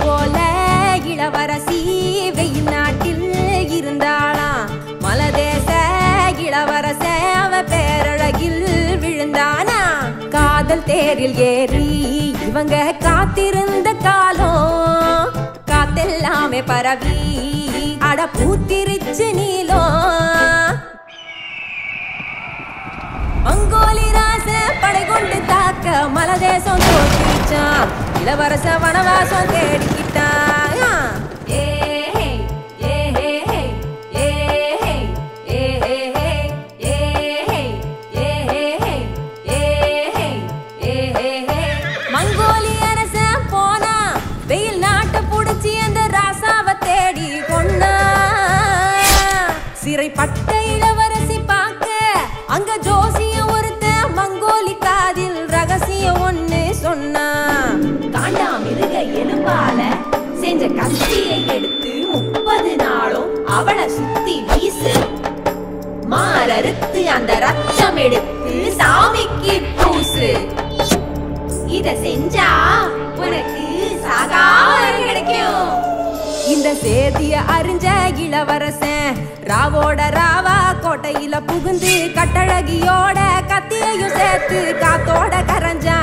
போல இளவரசி வெயில் நாட்டில் இருந்தாளாம் மலதேச இளவரச அவ பேரழகில் விழுந்தானா காதல் தேரில் ஏறி இவங்க காத்திருந்த காலம் காத்தெல்லாமே பரவி அட பூத்திருச்சு நீலம் மங்கோலி ராச படை கொண்டு தாக்க மலதேசம் தோற்றிச்சான் இளவரச வனவாசம் தேடிக்கிட்டான் ஏ ஹே, ஏ ஹே ஹே, ஏ ஹே, ஏ ஹே ஹே, ஏ ஹே, ஏ ஹே ஹே, ஏ ஹே, ஏ ஹே ஹே. மங்கோலி அரசன் போனா வெயில் நாட்டை புடிச்சு அந்த ராசாவை தேடி கொண்டா சிறைப்பட்ட இளவரசி பார்க்க அங்க ஜோசியம் ஒருத்த மங்கோலி காதில் ரகசியம் ஒண்ணு சொன்னா காண்டாமிருக எலும்பால செஞ்ச கத்தியை எடுத்து முப்பது நாளும் அவளை சுத்தி வீசு மாரறுத்து அந்த ரத்தம் எடுத்து சாமிக்கு பூசு இத செஞ்சா உனக்கு சாகாவரம் கிடைக்கும் இந்த சேதிய அறிஞ்ச இளவரசன் ராவோட ராவா கோட்டையில புகுந்து கட்டழகியோட கத்தியையும் சேர்த்து காத்தோட கரைஞ்சான்